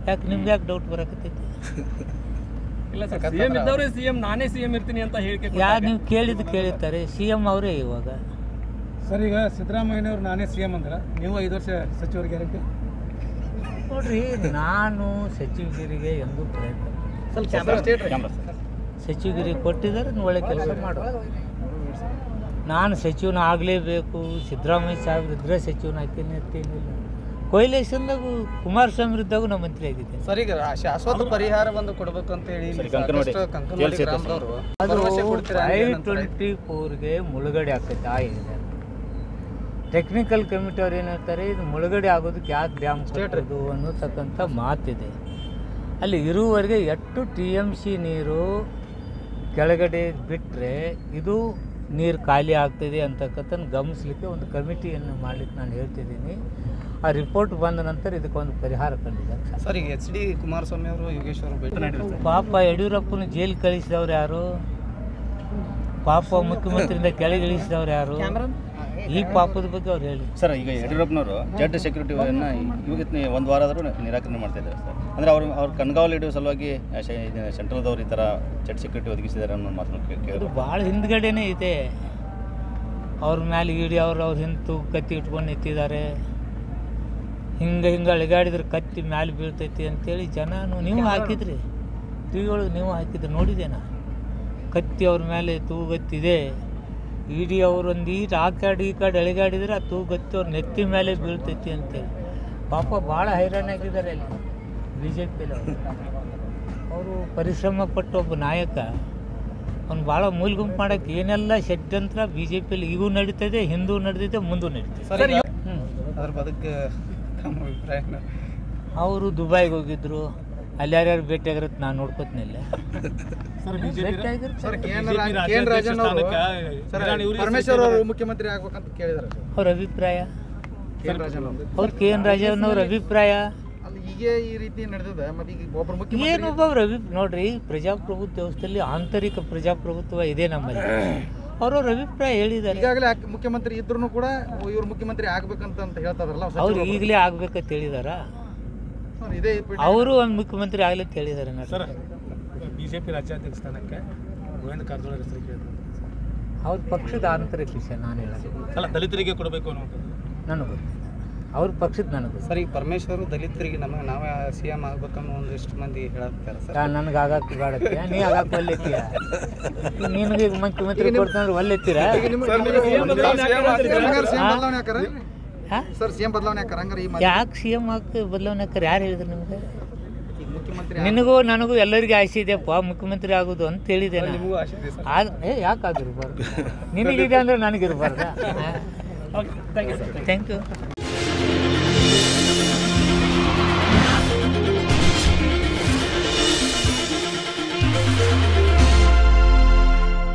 ಯಾಕೆ ನಿಮ್ಗೆ ಯಾಕೆ ಡೌಟ್ ಬರಕತ್ತೈತಿ ಇಲ್ಲ ಸರ್ ಸಿಎಂ ಇದ್ದವ್ರೆ ಸಿಎಂ ನಾನೇ ಸಿಎಂ ಇರ್ತೀನಿ ಅಂತ ಹೇಳಿಕೆ ಯಾರು ನೀವು ಕೇಳಿದ್ದು ಕೇಳಿರ್ತಾರೆ ಸಿ ಎಮ್ ಅವರೇ ಇವಾಗ ಸರ್ ಈಗ ಸಿದ್ದರಾಮಯ್ಯನವ್ರು ನಾನೇ ಸಿ ಎಂ ಅಂದ್ರೆ ನೀವು ಐದು ವರ್ಷ ಸಚಿವರು ಗ್ಯಾರಂಟಿ ನೋಡ್ರಿ ನಾನು ಸಚಿವಗಿರಿಗೆ ಎಂದೂ ಪ್ರಯತ್ನ ಸಚಿವಗಿರಿ ಕೊಟ್ಟಿದ್ದಾರೆ ನೀವ್ ಒಳ್ಳೆ ಕೆಲಸ ಮಾಡು ನಾನು ಸಚಿವನ ಆಗಲೇಬೇಕು ಸಿದ್ದರಾಮಯ್ಯ ಸಾಹೇಬ್ರು ಇದ್ರೆ ಸಚಿವನ ಹಾಕಿನಿ ಅಂತೇನಿಲ್ಲ ಕೊಯ್ಲೇಶನ್ದಾಗೂ ಕುಮಾರಸ್ವಾಮಿ ಇದ್ದಾಗೂ ನಾ ಮಂತ್ರಿ ಆಗಿದ್ದೆ ಸರ್ ಈಗ ಶಾಶ್ವತ ಪರಿಹಾರ ಒಂದು ಕೊಡ್ಬೇಕು ಅಂತ ಹೇಳಿ ಇಲ್ಲಿ ಸಾಕಷ್ಟು ಕಂಕನವಾಡಿ ಗ್ರಾಮದವರು ಅದು ಭರವಸೆ ಕೊಡ್ತೀರಾ ಅಂತ ಫೈವ್ ಏನಂತಾರೆ? ಟ್ವೆಂಟಿ ಫೋರ್ಗೆ ಮುಳುಗಡೆ ಆಗ್ತೈತೆ ಆ ಏರಿಯಾ ಟೆಕ್ನಿಕಲ್ ಕಮಿಟಿ ಅವ್ರು ಏನು ಹೇಳ್ತಾರೆ ಇದು ಮುಳುಗಡೆ ಆಗೋದಕ್ಕೆ ಯಾಕೆ ಡ್ಯಾಮ್ ಕಟ್ಟೋದು ಅನ್ನೋತಕ್ಕಂಥ ಮಾತಿದೆ ಅಲ್ಲಿ ಇರುವವರೆಗೆ ಎಷ್ಟು ಟಿ ಎಮ್ ಸಿ ನೀರು ಕೆಳಗಡೆ ಬಿಟ್ಟರೆ ಇದು ನೀರು ಖಾಲಿ ಆಗ್ತಿದೆ ಅಂತಕ್ಕಂಥ ಗಮನಿಸ್ಲಿಕ್ಕೆ ಒಂದು ಕಮಿಟಿಯನ್ನು ಮಾಡ್ಲಿಕ್ಕೆ ನಾನು ಹೇಳ್ತಿದ್ದೀನಿ ಆ ರಿಪೋರ್ಟ್ ಬಂದ ನಂತರ ಇದಕ್ಕೊಂದು ಪರಿಹಾರ ಕಂಡಿದ್ದಾರೆ ಸರ್ ಈಗ ಎಚ್ ಡಿ ಕುಮಾರಸ್ವಾಮಿ ಅವರು ಯೋಗೇಶ್ ಅವರು ಭೇಟಿ ಪಾಪ ಯಡಿಯೂರಪ್ಪನ ಜೈಲ್ ಕಳಿಸಿದವ್ರು ಯಾರು ಪಾಪ ಮುಖ್ಯಮಂತ್ರಿಯಿಂದ ಕೆಳಗೆ ಇಳಿಸಿದವ್ರು ಯಾರು ಈ ಪಾಪದ ಬಗ್ಗೆ ಅವ್ರು ಹೇಳಿ ಸರ್ ಈಗ ಯಡಿಯೂರಪ್ಪನವರು ಜಡ್ ಸೆಕ್ಯೂರಿಟಿಯನ್ನು ಇವಾಗ ಒಂದು ವಾರ ಆದರೂ ನಿರಾಕರಣೆ ಮಾಡ್ತಾ ಇದ್ದಾರೆ ಸರ್ ಅಂದರೆ ಅವರು ಅವ್ರು ಕಣ್ಗಾವಲು ಇಡುವ ಸಲುವಾಗಿ ಸೆಂಟ್ರಲ್ದವ್ರು ಈ ಥರ ಜಡ್ ಸೆಕ್ಯೂರಿಟಿ ಒದಗಿಸಿದ್ದಾರೆ ಅನ್ನೋ ಮಾತನ್ನು ಕೇ- ಅದು ಕೇಳಿದ್ರು ಭಾಳ ಹಿಂದ್ಗಡೆನೇ ಇದೆ ಅವ್ರ ಮೇಲೆ ಇಡಿ ಅವ್ರು ಅವ್ರ ಹಿಂತು ಕತ್ತಿ ಇಟ್ಕೊಂಡು ನಿಂತಿದ್ದಾರೆ ಹಿಂಗೆ ಹಿಂಗೆ ಅಳಿಗಾಡಿದ್ರೆ ಕತ್ತಿ ಮ್ಯಾಲೆ ಬೀಳ್ತೈತಿ ಅಂತೇಳಿ ಜನನು ನೀವು ಹಾಕಿದ್ರಿ ಟಿ ವಿ ಒಳಗೆ ನೀವು ಹಾಕಿದ್ರಿ ನೋಡಿದೇನಾ ಕತ್ತಿ ಅವ್ರ ಮೇಲೆ ತೂಗತ್ತಿದೆ ಇಡೀ ಅವ್ರು ಒಂದು ಈಟ್ ಆ ಕಡೆ ಈ ಕಡೆ ಅಳಿಗಾಡಿದ್ರೆ ಆ ತೂಗತ್ತಿ ಅವ್ರ ನೆತ್ತಿ ಮೇಲೆ ಬೀಳ್ತೈತಿ ಅಂತೇಳಿ ಪಾಪ ಭಾಳ ಹೈರಾಣಾಗಿದ್ದಾರೆ ಅಲ್ಲಿ ಬಿ ಜೆ ಪಿಲಿ ಅವರು ಪರಿಶ್ರಮ ಪಟ್ಟು ಒಬ್ಬ ನಾಯಕ ಅವ್ನು ಭಾಳ ಮೂಲ್ಗುಂಪು ಮಾಡೋಕ್ಕೆ ಏನೆಲ್ಲ ಷಡ್ಯಂತ್ರ ಬಿ ಜೆ ಪಿಲಿ ಈಗೂ ನಡೀತದೆ ಹಿಂದೂ ನಡೆದಿದೆ ಮುಂದೂ ನಡೀತದೆ ಸರ್ ಈಗ ಹ್ಞೂ ಅದ್ರ ಬದುಕು ತಮ್ಮ ಅಭಿಪ್ರಾಯ ಅವರು ದುಬೈಗೆ ಹೋಗಿದ್ರು ಅಲ್ಲಿ ಯಾರ್ಯಾರು ಭೇಟಿಯಾಗಿರುತ್ತೆ ನಾನು ನೋಡ್ಕೊತೀನಿಲ್ಲ sir K N K N. Rajan ಅವರು ಸರ್ ಪರಮೇಶ್ವರ್ ಅವರು ಮುಖ್ಯಮಂತ್ರಿ ಆಗ್ಬೇಕಂತ ಕೇಳಿದಾರೆ ಸರ್ ಅವ್ರ ಅಭಿಪ್ರಾಯ ಕೆ ಎನ್ ರಾಜನ್ ಅವರು ಅವ್ರ ಕೆ ಎನ್ ರಾಜಣ್ಣವ್ರ ಅಭಿಪ್ರಾಯ ಅಲ್ಲಿ ಈಗ ಈ ರೀತಿ ನಡೆದಿದೆ ಮತ್ತೆ ಈಗ ಒಬ್ಬರು ಮುಖ್ಯಮಂತ್ರಿ ಏನೊಬ್ಬವ್ರ ಅಭಿ ನೋಡ್ರಿ ಪ್ರಜಾಪ್ರಭುತ್ವ ವ್ಯವಸ್ಥೆಯಲ್ಲಿ ಆಂತರಿಕ ಪ್ರಜಾಪ್ರಭುತ್ವ ಇದೆ ನಮ್ಮಲ್ಲಿ ಅವ್ರವ್ರ ಅಭಿಪ್ರಾಯ ಹೇಳಿದ್ದಾರೆ ಈಗಾಗಲೇ ಆಕ್- ಮುಖ್ಯಮಂತ್ರಿ ಇದ್ರು ಕೂಡ ಇವ್ರು ಮುಖ್ಯಮಂತ್ರಿ ಆಗ್ಬೇಕಂತ ಅಂತ ಹೇಳ್ತಾ ಇದಾರಲ್ಲ ಅವ್ರು ಅವ್ರು ಸಚಿವರು. ಈಗಲೇ ಆಗ್ಬೇಕಂತ ಹೇಳಿದಾರ ಸರ್, ಇದೇ ಪೀಠ- ಅವರು ಒಂದು ಮುಖ್ಯಮಂತ್ರಿ ಆಗ್ಲಿ ಅಂತ ಹೇಳಿದ್ದಾರೆ ಸರ್ ಬಿಜೆಪಿ ರಾಜ್ಯಾಧ್ಯಕ್ಷ ಸ್ಥಾನಕ್ಕೆ ಗೋವಿಂದ ಕಾರಜೋಳ ಹೆಸರು ಕೇಳಿದ್ರು ಅವ್ರ ಪಕ್ಷದ ಆಂತರಿಕ ವಿಷಯ ನಾನು ಹೇಳೋದು ಅಲ್ಲ ದಲಿತರಿಗೆ ಕೊಡಬೇಕು ಅನ್ನುವಂಥದ್ದು ನನಗೆ ಗೊತ್ತಿಲ್ಲ ಅವ್ರ ಪಕ್ಷದ ನನಗೆ ಗೊತ್ತಿಲ್ಲ. ಸರ್ ಈಗ ಪರಮೇಶ್ವರ್ ದಲಿತರಿಗೆ ನಮಗೆ ನಾವೇ ಸಿ ಎಂ ಆಗ್ಬೇಕನ್ನೋ ಒಂದಿಷ್ಟು ಮಂದಿ ಹೇಳತ್ತಾರೆ ಸರ್ ಯಾ, ನನಗೆ ಆಗಾಕ ಬೇಡತ್ತೀಯ ನೀ ಆಗಾಕ ಒಲ್ಲೆತ್ತೀಯ ನಿನಗೆ ಈಗ ಮುಖ್ಯಮಂತ್ರಿ ಕೊಡ್ತಂದ್ರೆ ಒಲ್ಲೆತ್ತೀರಾ ಹಾ? ಸರ್ ಸಿಎಂ ಬದಲಾವಣೆ ಹಾಕಾರ ಹಂಗಾರೆ ಈ ಮಾತು- ಯಾಕೆ ಸಿ ಎಮ್ ಹಾಕಿ ಬದಲಾವಣೆ ಹಾಕ್ತಾರೆ ಯಾರು ಹೇಳಿದ್ರು ನಿಮಗೆ ಈಗ ಮುಖ್ಯಮಂತ್ರಿ ನಿನಗೂ ನನಗೂ ಎಲ್ಲರಿಗೂ ಆಸೆ ಇದೆಯಪ್ಪ ಮುಖ್ಯಮಂತ್ರಿ ಆಗೋದು ಅಂತ ಹೇಳಿದೆ ನಾನು. ನಿಮಗೂ ಆಸೆ ಇದೆ ಸರ್ ಆದ್ ಏ ಯಾಕೆ ಆಗಿರ್ಬಾರ್ದು ನಿನಗಿದೆ ಅಂದ್ರೆ ನನಗಿರ್ಬಾರ್ದ ಥ್ಯಾಂಕ್ ಯು